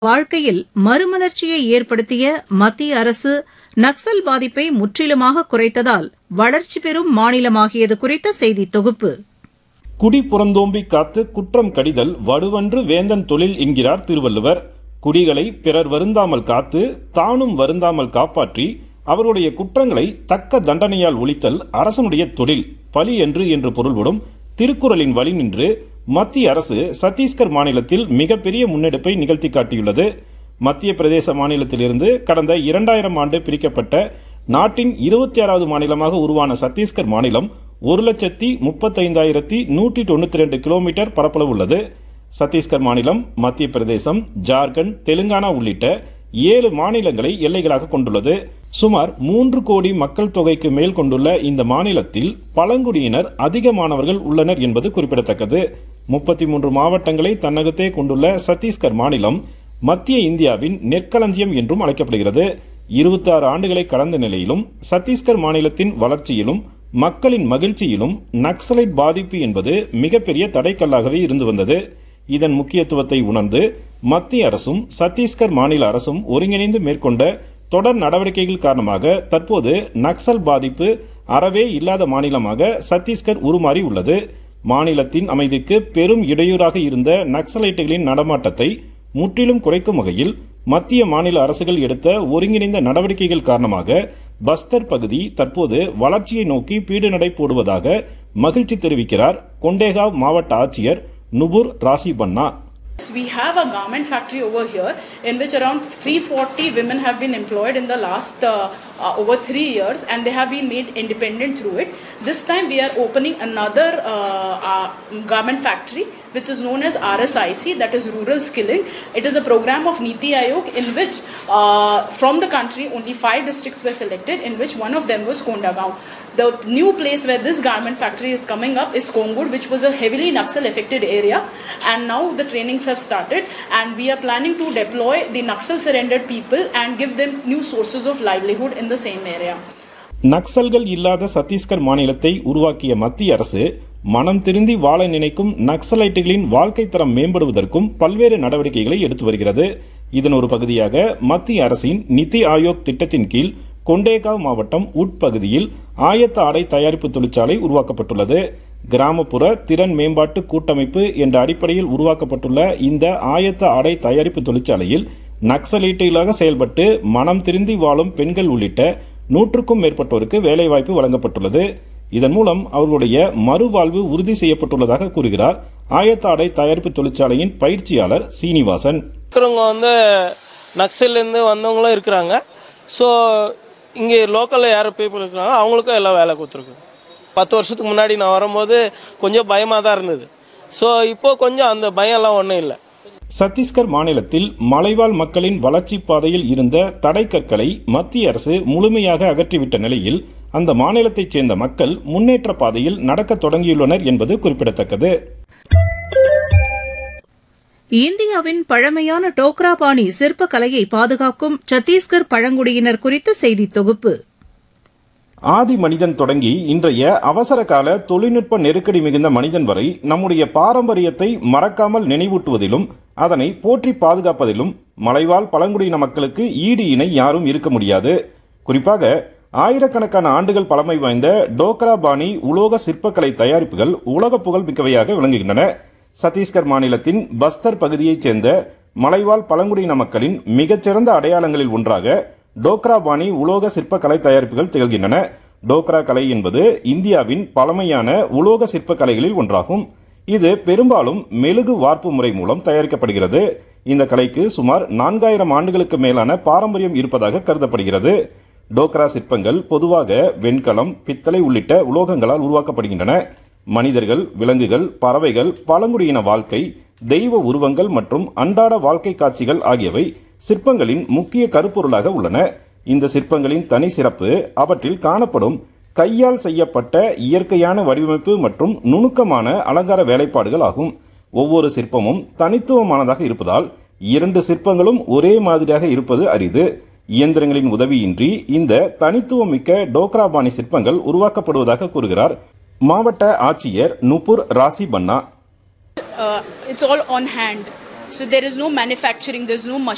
வாழ்க்கையில் மறுமலர்ச்சியை ஏற்படுத்திய மத்திய அரசு நக்சல் பாதிப்பை முற்றிலுமாக குறைத்ததால் வளர்ச்சி பெறும் மாநிலமாகியது குறித்த செய்தித் தொகுப்பு குடி புறந்தோம்பி காத்து குற்றம் கடிதல் வடுவன்று வேந்தன் தொழில் என்கிறார் திருவள்ளுவர் குடிகளை பிறர் வருந்தாமல் காத்து தானும் வருந்தாமல் காப்பாற்றி அவருடைய குற்றங்களை தக்க தண்டனையால் ஒழித்தல் அரசனுடைய தொழில் பலி என்று என்று பொருள்படும் திருக்குறளின் வழி நின்று மத்திய அரசு சத்தீஸ்கர் மாநிலத்தில் மிகப்பெரிய முன்னெடுப்பை நிகழ்த்தி காட்டியுள்ளது மத்திய பிரதேச மாநிலத்திலிருந்து கடந்த இரண்டாயிரம் ஆண்டு பிரிக்கப்பட்ட நாட்டின் இருபத்தி ஆறாவது மாநிலமாக உருவான சத்தீஸ்கர் மாநிலம் ஒரு லட்சத்தி முப்பத்தைந்தாயிரத்தி நூற்றி தொண்ணூத்தி ரெண்டு கிலோமீட்டர் பரப்பளவு உள்ளது சத்தீஸ்கர் மாநிலம் மத்திய பிரதேசம் ஜார்க்கண்ட் தெலுங்கானா உள்ளிட்ட ஏழு மாநிலங்களை எல்லைகளாக கொண்டுள்ளது சுமார் மூன்று கோடி மக்கள் தொகைக்கு மேல் கொண்டுள்ள இந்த மாநிலத்தில் பழங்குடியினர் அதிகமானவர்கள் உள்ளனர் என்பது குறிப்பிடத்தக்கது முப்பத்தி மூன்று மாவட்டங்களை தன்னகத்தே கொண்டுள்ள சத்தீஸ்கர் மாநிலம் மத்திய இந்தியாவின் நெற்களஞ்சியம் என்றும் அழைக்கப்படுகிறது இருபத்தாறு ஆண்டுகளை கடந்த நிலையிலும் சத்தீஸ்கர் மாநிலத்தின் வளர்ச்சியிலும் மக்களின் மகிழ்ச்சியிலும் நக்சலைட் பாதிப்பு என்பது மிகப்பெரிய தடைக்கல்லாகவே இருந்து வந்தது இதன் முக்கியத்துவத்தை உணர்ந்து மத்திய அரசும் சத்தீஸ்கர் மாநில அரசும் ஒருங்கிணைந்து மேற்கொண்ட தொடர் நடவடிக்கைகள் காரணமாக தற்போது நக்சல் பாதிப்பு அறவே இல்லாத மாநிலமாக சத்தீஸ்கர் உருமாறி உள்ளது மாநிலத்தின் அமைதிக்கு பெரும் இடையூறாக இருந்த நக்சலைட்டுகளின் நடமாட்டத்தை முற்றிலும் குறைக்கும் வகையில் மத்திய மாநில அரசுகள் எடுத்த ஒருங்கிணைந்த நடவடிக்கைகள் காரணமாக பஸ்தர் பகுதி தற்போது வளர்ச்சியை நோக்கி பீடுநடை போடுவதாக மகிழ்ச்சி தெரிவிக்கிறார் கொண்டேகாவ் மாவட்ட ஆட்சியர் நுபுர் ராசி பன்னா We have a garment factory over here in which around 340 women have been employed in the last uh, uh, over three years and they have been made independent through it. This time we are opening another uh, uh, garment factory which is known as RSIC that is Rural Skilling. It is a program of Niti Aayog in which uh, from the country only five districts were selected in which one of them was Kondagaon. The new place where this garment factory is coming up is Kongur, which was a heavily Naxal affected area. And now the trainings have started, and we are planning to deploy the Naxal surrendered people and give them new sources of livelihood in the same area. நக்சல்கள் இல்லாத சத்தீஸ்கர் மாநிலத்தை உருவாக்கிய மத்திய அரசு மனம் திருந்தி வாழ நினைக்கும் நக்சலைட்டுகளின் வாழ்க்கை தரம் மேம்படுவதற்கும் பல்வேறு நடவடிக்கைகளை எடுத்து வருகிறது இதன் ஒரு பகுதியாக மத்திய அரசின் நிதி ஆயோக் திட்டத்தின் கீழ் கொண்டேகாவ் மாவட்டம் உட்பகுதியில் ஆயத்த ஆடை தயாரிப்பு தொழிற்சாலை உருவாக்கப்பட்டுள்ளது கிராமப்புற திறன் மேம்பாட்டு கூட்டமைப்பு என்ற அடிப்படையில் உருவாக்கப்பட்டுள்ள இந்த ஆயத்த ஆடை தயாரிப்பு தொழிற்சாலையில் நக்சலைட்டுகளாக செயல்பட்டு மனம் திருந்தி வாழும் பெண்கள் உள்ளிட்ட நூற்றுக்கும் மேற்பட்டோருக்கு வேலைவாய்ப்பு வழங்கப்பட்டுள்ளது இதன் மூலம் அவர்களுடைய மறுவாழ்வு உறுதி செய்யப்பட்டுள்ளதாக கூறுகிறார் ஆயத்த ஆடை தயாரிப்பு தொழிற்சாலையின் பயிற்சியாளர் சீனிவாசன் இருக்கிறவங்க வந்து நக்சல்லேருந்து வந்தவங்களும் இருக்கிறாங்க ஸோ இங்கே லோக்கலில் யார் பீப்புள் இருக்கிறாங்க அவங்களுக்கும் எல்லாம் வேலை கொடுத்துருக்கு பத்து வருஷத்துக்கு முன்னாடி நான் வரும்போது கொஞ்சம் பயமாக தான் இருந்தது ஸோ இப்போ கொஞ்சம் அந்த பயம்லாம் ஒன்றும் இல்லை சத்தீஸ்கர் மாநிலத்தில் மலைவாழ் மக்களின் வளர்ச்சி பாதையில் இருந்த தடைக்கற்களை மத்திய அரசு முழுமையாக அகற்றிவிட்ட நிலையில் அந்த மாநிலத்தைச் சேர்ந்த மக்கள் முன்னேற்ற பாதையில் நடக்கத் தொடங்கியுள்ளனர் என்பது குறிப்பிடத்தக்கது இந்தியாவின் பழமையான டோக்ரா பாணி சிற்ப கலையை பாதுகாக்கும் சத்தீஸ்கர் பழங்குடியினர் குறித்த செய்தித் தொகுப்பு ஆதி மனிதன் தொடங்கி இன்றைய அவசர கால தொழில்நுட்ப நெருக்கடி மிகுந்த மனிதன் வரை நம்முடைய பாரம்பரியத்தை மறக்காமல் நினைவூட்டுவதிலும் அதனை போற்றி பாதுகாப்பதிலும் மலைவாழ் பழங்குடியின மக்களுக்கு ஈடு இணை யாரும் இருக்க முடியாது குறிப்பாக ஆயிரக்கணக்கான ஆண்டுகள் பழமை வாய்ந்த டோக்ரா பாணி உலோக சிற்பக்கலை தயாரிப்புகள் உலக புகழ் மிக்கவையாக விளங்குகின்றன சத்தீஸ்கர் மாநிலத்தின் பஸ்தர் பகுதியைச் சேர்ந்த மலைவாழ் பழங்குடியின மக்களின் மிகச்சிறந்த அடையாளங்களில் ஒன்றாக டோக்ரா பாணி உலோக சிற்ப கலை தயாரிப்புகள் திகழ்கின்றன டோக்ரா கலை என்பது இந்தியாவின் பழமையான உலோக சிற்ப கலைகளில் ஒன்றாகும் இது பெரும்பாலும் மெழுகு வார்ப்பு முறை மூலம் தயாரிக்கப்படுகிறது இந்த கலைக்கு சுமார் நான்காயிரம் ஆண்டுகளுக்கு மேலான பாரம்பரியம் இருப்பதாக கருதப்படுகிறது டோக்ரா சிற்பங்கள் பொதுவாக வெண்கலம் பித்தளை உள்ளிட்ட உலோகங்களால் உருவாக்கப்படுகின்றன மனிதர்கள் விலங்குகள் பறவைகள் பழங்குடியின வாழ்க்கை தெய்வ உருவங்கள் மற்றும் அன்றாட வாழ்க்கை காட்சிகள் ஆகியவை சிற்பங்களின் முக்கிய கருப்பொருளாக உள்ளன இந்த சிற்பங்களின் தனி சிறப்பு அவற்றில் காணப்படும் கையால் செய்யப்பட்ட இயற்கையான வடிவமைப்பு மற்றும் நுணுக்கமான அலங்கார வேலைப்பாடுகள் ஆகும் ஒவ்வொரு சிற்பமும் தனித்துவமானதாக இருப்பதால் இரண்டு சிற்பங்களும் ஒரே மாதிரியாக இருப்பது அரிது இயந்திரங்களின் உதவியின்றி இந்த தனித்துவம் மிக்க டோக்ராபாணி சிற்பங்கள் உருவாக்கப்படுவதாக கூறுகிறார் மாவட்ட ஆட்சியர் நுபுர் ராசி பன்னா Uh, it's all on hand. So there is no manufacturing, there's no machine.